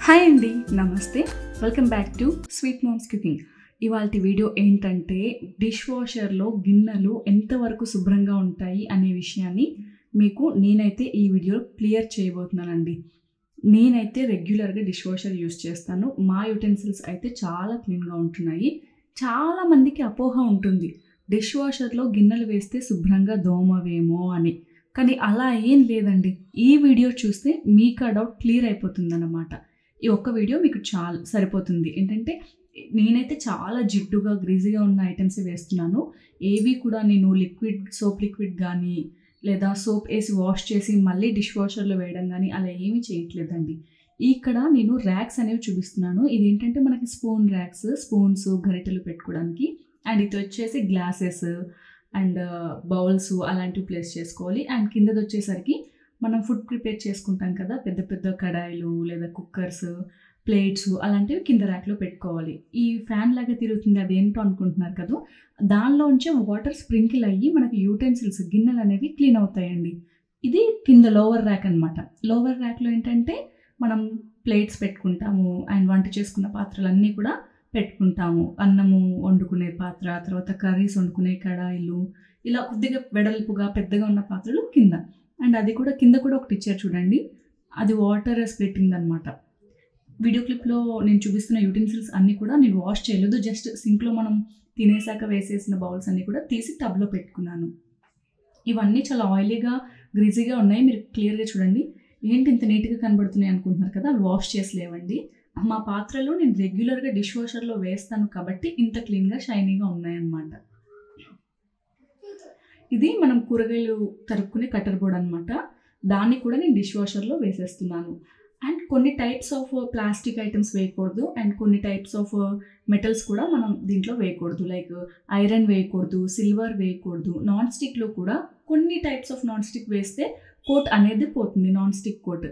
hi అండి నమస్తే welcome back to sweet moms cooking ఇవాళ వీడియో ఏంటంటే డిష్ వాషర్లో గిన్నెలు ఎంతవరకు శుభ్రంగా ఉంటాయి అనే విషయాన్ని మీకు నేనైతే ఈ వీడియో క్లియర్ చేయబోతున్నానండి నేనైతే రెగ్యులర్గా డిష్ వాషర్ యూస్ చేస్తాను మా యుటెన్సిల్స్ అయితే చాలా క్లీన్గా ఉంటున్నాయి చాలా మందికి అపోహ ఉంటుంది డిష్ వాషర్లో గిన్నెలు వేస్తే శుభ్రంగా దోమవేమో అని కానీ అలా ఏం లేదండి ఈ వీడియో చూస్తే మీకు ఆ డౌట్ క్లియర్ అయిపోతుందన్నమాట ఈ ఒక్క వీడియో మీకు చాలా సరిపోతుంది ఏంటంటే నేనైతే చాలా జిడ్డుగా గ్రీజీగా ఉన్న ఐటమ్స్ వేస్తున్నాను ఏవి కూడా నేను లిక్విడ్ సోప్ లిక్విడ్ కానీ లేదా సోప్ వేసి వాష్ చేసి మళ్ళీ డిష్ వాషర్లో వేయడం కానీ అలా ఏమీ చేయట్లేదండి ఇక్కడ నేను ర్యాక్స్ అనేవి చూపిస్తున్నాను ఇది ఏంటంటే మనకి స్పూన్ ర్యాక్స్ స్పూన్స్ గరిటెలు పెట్టుకోవడానికి అండ్ ఇది వచ్చేసి గ్లాసెస్ అండ్ బౌల్స్ అలాంటివి ప్లేస్ చేసుకోవాలి అండ్ కిందది వచ్చేసరికి మనం ఫుడ్ ప్రిపేర్ చేసుకుంటాం కదా పెద్ద పెద్ద కడాయిలు లేదా కుక్కర్స్ ప్లేట్స్ అలాంటివి కింద ర్యాక్లో పెట్టుకోవాలి ఈ ఫ్యాన్ లాగా తిరుగుతుంది అదేంటో అనుకుంటున్నారు కదా దానిలోంచే వాటర్ స్ప్రింకిల్ అయ్యి మనకి యూటెన్సిల్స్ గిన్నెలు అనేవి క్లీన్ అవుతాయండి ఇది కింద లోవర్ ర్యాక్ అనమాట లోవర్ ర్యాక్లో ఏంటంటే మనం ప్లేట్స్ పెట్టుకుంటాము అండ్ వంట చేసుకున్న పాత్రలన్నీ కూడా పెట్టుకుంటాము అన్నము వండుకునే పాత్ర తర్వాత కర్రీస్ వండుకునే కడాయిలు ఇలా కొద్దిగా వెడల్పుగా పెద్దగా ఉన్న పాత్రలు కింద అండ్ అది కూడా కింద కూడా ఒకటి ఇచ్చారు చూడండి అది వాటర్ స్ప్లిట్టింగ్ అనమాట వీడియో క్లిప్లో నేను చూపిస్తున్న యూటెన్సిల్స్ అన్నీ కూడా నేను వాష్ చేయలేదు జస్ట్ సింక్లో మనం తినేసాక వేసేసిన బౌల్స్ అన్నీ కూడా తీసి టబ్లో పెట్టుకున్నాను ఇవన్నీ చాలా ఆయిలీగా గ్రీజీగా ఉన్నాయి మీరు క్లియర్గా చూడండి ఏంటి ఇంత నీట్గా కనబడుతున్నాయి అనుకుంటున్నారు కదా అవి వాష్ చేసి లేవండి మా పాత్రలు నేను రెగ్యులర్గా డిష్ వాషర్లో వేస్తాను కాబట్టి ఇంత క్లీన్గా షైనీగా ఉన్నాయన్నమాట ఇది మనం కూరగాయలు తరుక్కునే కట్టర్ బోర్డ్ అనమాట దాన్ని కూడా నేను డిష్ వాషర్లో వేసేస్తున్నాను అండ్ కొన్ని టైప్స్ ఆఫ్ ప్లాస్టిక్ ఐటమ్స్ వేయకూడదు అండ్ కొన్ని టైప్స్ ఆఫ్ మెటల్స్ కూడా మనం దీంట్లో వేయకూడదు లైక్ ఐరన్ వేయకూడదు సిల్వర్ వేయకూడదు నాన్ స్టిక్లో కూడా కొన్ని టైప్స్ ఆఫ్ నాన్ స్టిక్ వేస్తే కోట్ అనేది పోతుంది నాన్ స్టిక్ కోట్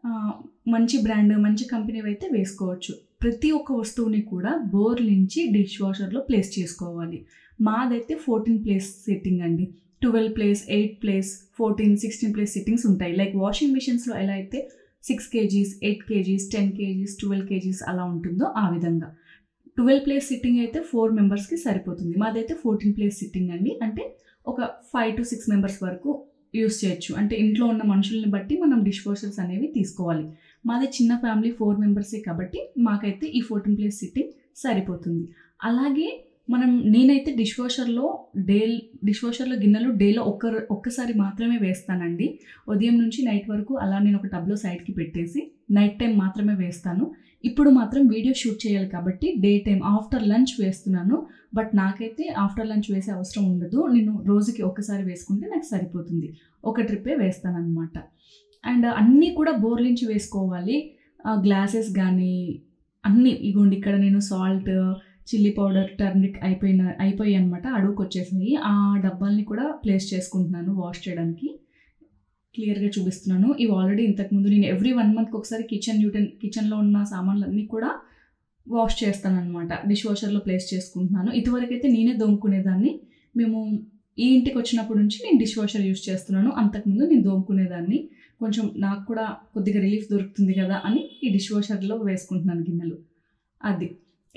మంచి బ్రాండ్ మంచి కంపెనీ అయితే వేసుకోవచ్చు ప్రతి ఒక్క వస్తువుని కూడా బోర్ నుంచి డిష్ వాషర్లో ప్లేస్ చేసుకోవాలి మాదైతే ఫోర్టీన్ ప్లేస్ సెట్టింగ్ అండి twelve place eight place fourteen sixteen place settings ఉంటాయి లైక్ వాషింగ్ మిషన్స్లో ఎలా అయితే six kgs eight kgs ten kgs twelve kgs అలా ఉంటుందో ఆ విధంగా ట్వెల్వ్ ప్లేస్ సిట్టింగ్ అయితే ఫోర్ మెంబర్స్కి సరిపోతుంది మాదైతే ఫోర్టీన్ ప్లేస్ సిట్టింగ్ అండి అంటే ఒక ఫైవ్ టు సిక్స్ మెంబర్స్ వరకు యూస్ చేయొచ్చు అంటే ఇంట్లో ఉన్న మనుషుల్ని బట్టి మనం డిష్ వాషర్స్ అనేవి తీసుకోవాలి మాది చిన్న ఫ్యామిలీ ఫోర్ మెంబర్సే కాబట్టి మాకైతే ఈ ఫోర్టీన్ ప్లేస్ సిట్టింగ్ సరిపోతుంది అలాగే మనం నేనైతే డిష్ వాషర్లో డే డిష్ వాషర్లో గిన్నెలు డేలో ఒక్క ఒక్కసారి మాత్రమే వేస్తానండి ఉదయం నుంచి నైట్ వరకు అలా నేను ఒక టబ్లో సైడ్కి పెట్టేసి నైట్ టైం మాత్రమే వేస్తాను ఇప్పుడు మాత్రం వీడియో షూట్ చేయాలి కాబట్టి డే టైం ఆఫ్టర్ లంచ్ వేస్తున్నాను బట్ నాకైతే ఆఫ్టర్ లంచ్ వేసే అవసరం ఉండదు నేను రోజుకి ఒక్కసారి వేసుకుంటే నాకు సరిపోతుంది ఒక ట్రిప్పే వేస్తాను అనమాట అండ్ అన్నీ కూడా బోర్ నుంచి వేసుకోవాలి గ్లాసెస్ కానీ అన్నీ ఇగోండి ఇక్కడ నేను సాల్ట్ చిల్లీ పౌడర్ టర్నిక్ అయిపోయిన అయిపోయాయి అనమాట అడుగుకి వచ్చేసాయి ఆ డబ్బాల్ని కూడా ప్లేస్ చేసుకుంటున్నాను వాష్ చేయడానికి క్లియర్గా చూపిస్తున్నాను ఇవి ఆల్రెడీ ఇంతకుముందు నేను ఎవ్రీ వన్ మంత్కి ఒకసారి కిచెన్ యూటెన్ కిచెన్లో ఉన్న సామాన్లన్నీ కూడా వాష్ చేస్తాను అనమాట డిష్ వాషర్లో ప్లేస్ చేసుకుంటున్నాను ఇదివరకు అయితే నేనే దోముకునేదాన్ని మేము ఈ ఇంటికి వచ్చినప్పటి నుంచి నేను డిష్ వాషర్ యూస్ చేస్తున్నాను అంతకుముందు నేను దోముకునేదాన్ని కొంచెం నాకు కూడా కొద్దిగా రిలీఫ్ దొరుకుతుంది కదా అని ఈ డిష్ వాషర్లో వేసుకుంటున్నాను గిన్నెలు అది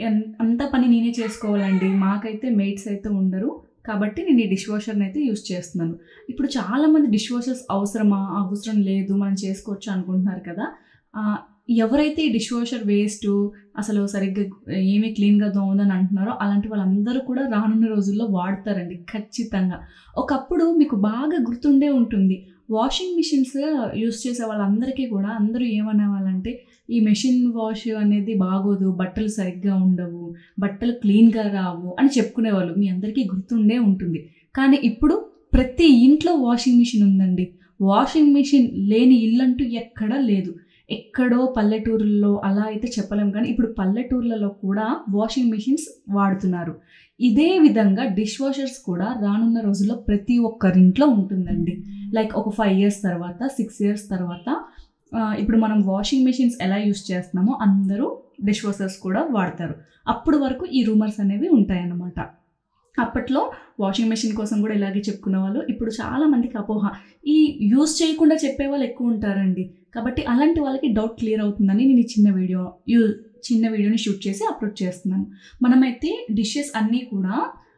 అంత పని నేనే చేసుకోవాలండి మాకైతే మెయిట్స్ అయితే ఉండరు కాబట్టి నేను ఈ డిష్ వాషర్ని అయితే యూస్ చేస్తున్నాను ఇప్పుడు చాలామంది డిష్ వాషర్స్ అవసరమా అవసరం లేదు మనం చేసుకోవచ్చు అనుకుంటున్నారు కదా ఎవరైతే ఈ డిష్ వాషర్ వేస్ట్ అసలు సరిగ్గా ఏమీ క్లీన్గా దోమదని అంటున్నారో అలాంటి వాళ్ళందరూ కూడా రానున్న రోజుల్లో వాడతారండి ఖచ్చితంగా ఒకప్పుడు మీకు బాగా గుర్తుండే ఉంటుంది వాషింగ్ మిషన్స్ యూస్ చేసే వాళ్ళందరికీ కూడా అందరూ ఏమనేవాళ్ళంటే ఈ మెషిన్ వాష్ అనేది బాగోదు బట్టలు సరిగ్గా ఉండవు బట్టలు క్లీన్గా రావు అని చెప్పుకునేవాళ్ళు మీ అందరికీ గుర్తుండే ఉంటుంది కానీ ఇప్పుడు ప్రతి ఇంట్లో వాషింగ్ మిషన్ ఉందండి వాషింగ్ మిషన్ లేని ఇల్లంటూ ఎక్కడా లేదు ఎక్కడో పల్లెటూరుల్లో అలా అయితే చెప్పలేం కానీ ఇప్పుడు పల్లెటూర్లలో కూడా వాషింగ్ మిషన్స్ వాడుతున్నారు ఇదే విధంగా డిష్ వాషర్స్ కూడా రానున్న రోజుల్లో ప్రతి ఒక్కరింట్లో ఉంటుందండి లైక్ ఒక ఫైవ్ ఇయర్స్ తర్వాత సిక్స్ ఇయర్స్ తర్వాత ఇప్పుడు మనం వాషింగ్ మిషన్స్ ఎలా యూస్ చేస్తున్నామో అందరూ డిష్ వాషర్స్ కూడా వాడతారు అప్పుడు వరకు ఈ రూమర్స్ అనేవి ఉంటాయన్నమాట అప్పట్లో వాషింగ్ మెషిన్ కోసం కూడా ఇలాగే చెప్పుకునే వాళ్ళు ఇప్పుడు చాలా మందికి అపోహ ఈ యూస్ చేయకుండా చెప్పే వాళ్ళు ఎక్కువ ఉంటారండి కాబట్టి అలాంటి వాళ్ళకి డౌట్ క్లియర్ అవుతుందని నేను ఈ చిన్న వీడియో యూ చిన్న వీడియోని షూట్ చేసి అప్లోడ్ చేస్తున్నాను మనమైతే డిషెస్ అన్నీ కూడా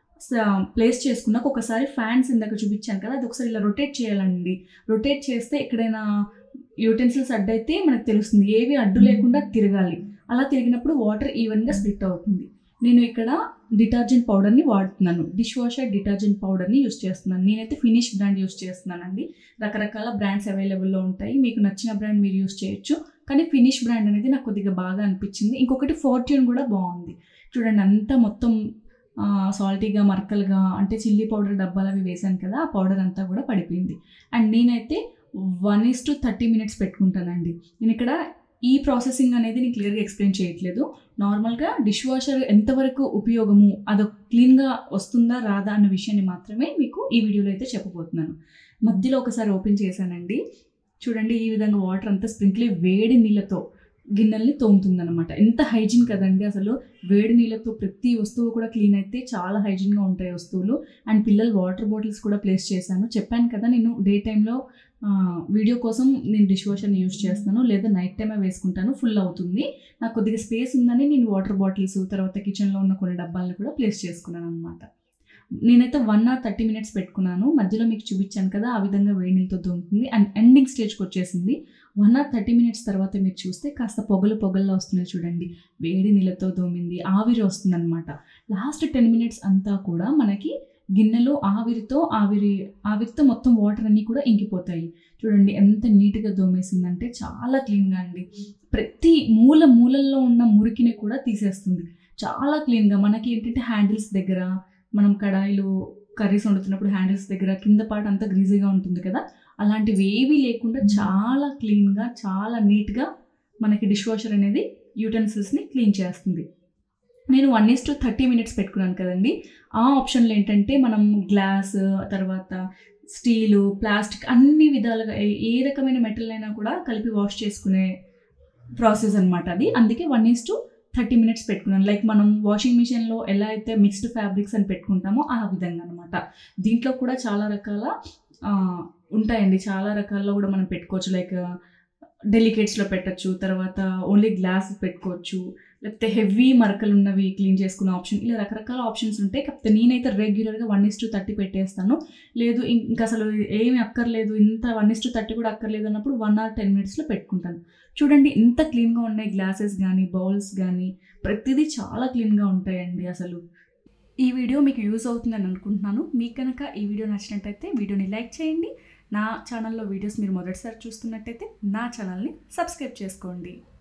ప్లేస్ చేసుకున్నాక ఒకసారి ఫ్యాన్స్ ఇందాక చూపించాను కదా అది ఒకసారి ఇలా రొటేట్ చేయాలండి రొటేట్ చేస్తే ఎక్కడైనా యూటెన్సిల్స్ అడ్డైతే మనకు తెలుస్తుంది ఏవి అడ్డు లేకుండా తిరగాలి అలా తిరిగినప్పుడు వాటర్ ఈవెన్గా స్ప్లిట్ అవుతుంది నేను ఇక్కడ డిటర్జెంట్ పౌడర్ని వాడుతున్నాను డిష్ వాషర్ డిటర్జెంట్ పౌడర్ని యూస్ చేస్తున్నాను నేనైతే ఫినిష్ బ్రాండ్ యూస్ చేస్తున్నానండి రకరకాల బ్రాండ్స్ అవైలబుల్లో ఉంటాయి మీకు నచ్చిన బ్రాండ్ మీరు యూస్ చేయొచ్చు కానీ ఫినిష్ బ్రాండ్ అనేది నాకు కొద్దిగా బాగా అనిపించింది ఇంకొకటి ఫార్చ్యూన్ కూడా బాగుంది చూడండి అంతా మొత్తం సాల్టీగా మరకలుగా అంటే చిల్లీ పౌడర్ డబ్బాలు అవి వేసాను కదా ఆ పౌడర్ అంతా కూడా పడిపోయింది అండ్ నేనైతే one is to thirty minutes పెట్టుకుంటానండి నేను ఇక్కడ ఈ ప్రాసెసింగ్ అనేది నేను క్లియర్గా ఎక్స్ప్లెయిన్ చేయట్లేదు నార్మల్గా డిష్ వాషర్ ఎంతవరకు ఉపయోగము అది క్లీన్గా వస్తుందా రాదా అన్న విషయాన్ని మాత్రమే మీకు ఈ వీడియోలో అయితే చెప్పబోతున్నాను మధ్యలో ఒకసారి ఓపెన్ చేశానండి చూడండి ఈ విధంగా వాటర్ అంతా స్ప్రింక్లీ వేడి నీళ్ళతో గిన్నెల్ని తోముతుందన్నమాట ఎంత హైజీన్ కదండి అసలు వేడి నీళ్ళతో ప్రతి వస్తువు కూడా క్లీన్ అయితే చాలా హైజీన్గా ఉంటాయి వస్తువులు అండ్ పిల్లలు వాటర్ బాటిల్స్ కూడా ప్లేస్ చేశాను చెప్పాను కదా నేను డే టైంలో వీడియో కోసం నేను డిష్ వాషర్ని యూజ్ చేస్తాను లేదా నైట్ టైమే వేసుకుంటాను ఫుల్ అవుతుంది నాకు కొద్దిగా స్పేస్ ఉందని నేను వాటర్ బాటిల్స్ తర్వాత కిచెన్లో ఉన్న కొన్ని డబ్బాలను కూడా ప్లేస్ చేసుకున్నాను అనమాట నేనైతే వన్ అవర్ థర్టీ మినిట్స్ పెట్టుకున్నాను మధ్యలో మీకు చూపించాను కదా ఆ విధంగా వేడి నీళ్ళతో దొంగతుంది అండ్ ఎండింగ్ స్టేజ్కి వచ్చేసింది వన్ అవర్ థర్టీ మినిట్స్ తర్వాత మీరు చూస్తే కాస్త పొగలు పొగల్లో వస్తున్నాయి చూడండి వేడి నీళ్ళతో దోమింది ఆవిరి వస్తుంది అనమాట లాస్ట్ టెన్ మినిట్స్ అంతా కూడా మనకి గిన్నెలో ఆవిరితో ఆవిరి ఆవిరితో మొత్తం వాటర్ అన్నీ కూడా ఇంకిపోతాయి చూడండి ఎంత నీట్గా దోమేసిందంటే చాలా క్లీన్గా అండి ప్రతి మూల మూలల్లో ఉన్న మురికిని కూడా తీసేస్తుంది చాలా క్లీన్గా మనకి ఏంటంటే హ్యాండిల్స్ దగ్గర మనం కడాయిలు కర్రీస్ వండుతున్నప్పుడు హ్యాండిల్స్ దగ్గర కింద పాట అంతా గ్రీజీగా ఉంటుంది కదా అలాంటివి ఏవీ లేకుండా చాలా క్లీన్గా చాలా నీట్గా మనకి డిష్ వాషర్ అనేది యూటెన్సిల్స్ని క్లీన్ చేస్తుంది నేను one is to thirty minutes పెట్టుకున్నాను కదండి ఆ ఆప్షన్లో ఏంటంటే మనం గ్లాస్ తర్వాత స్టీలు ప్లాస్టిక్ అన్ని విధాలుగా ఏ- ఏ రకమైన మెటల్ అయినా కూడా కలిపి వాష్ చేసుకునే ప్రాసెస్ అనమాట అది అందుకే one is to thirty minutes పెట్టుకున్నాను లైక్ మనం వాషింగ్ మిషన్లో ఎలా అయితే మిక్స్డ్ ఫ్యాబ్రిక్స్ అని పెట్టుకుంటామో ఆ విధంగా అనమాట దీంట్లో కూడా చాలా రకాల ఆ, ఉంటాయండి చాలా రకాల్లో కూడా మనం పెట్టుకోవచ్చు లైక్ డెలికేట్స్లో పెట్టచ్చు తర్వాత ఓన్లీ గ్లాస్ పెట్టుకోవచ్చు లేకపోతే హెవీ మరకలు ఉన్నవి క్లీన్ చేసుకునే ఆప్షన్ ఇలా రకరకాల ఆప్షన్స్ ఉంటాయి కాకపోతే నేనైతే రెగ్యులర్గా వన్ ఇస్ టు థర్టీ పెట్టేస్తాను లేదు ఇం- ఇంకా అసలు ఏమి అక్కర్లేదు ఇంత వన్ ఇస్ టు థర్టీ కూడా అక్కర్లేదు అన్నప్పుడు వన్ ఆర్ టెన్ మినిట్స్లో పెట్టుకుంటాను చూడండి ఇంత క్లీన్గా ఉన్నాయి గ్లాసెస్ కానీ బౌల్స్ కానీ ప్రతిదీ చాలా క్లీన్గా ఉంటాయండి అసలు ఈ వీడియో మీకు యూజ్ అవుతుందని అనుకుంటున్నాను మీకు కనుక ఈ వీడియో నచ్చినట్టయితే వీడియోని లైక్ చేయండి నా ఛానల్లో వీడియోస్ మీరు మొదటిసారి చూస్తున్నట్టయితే నా ఛానల్ని సబ్స్క్రైబ్ చేసుకోండి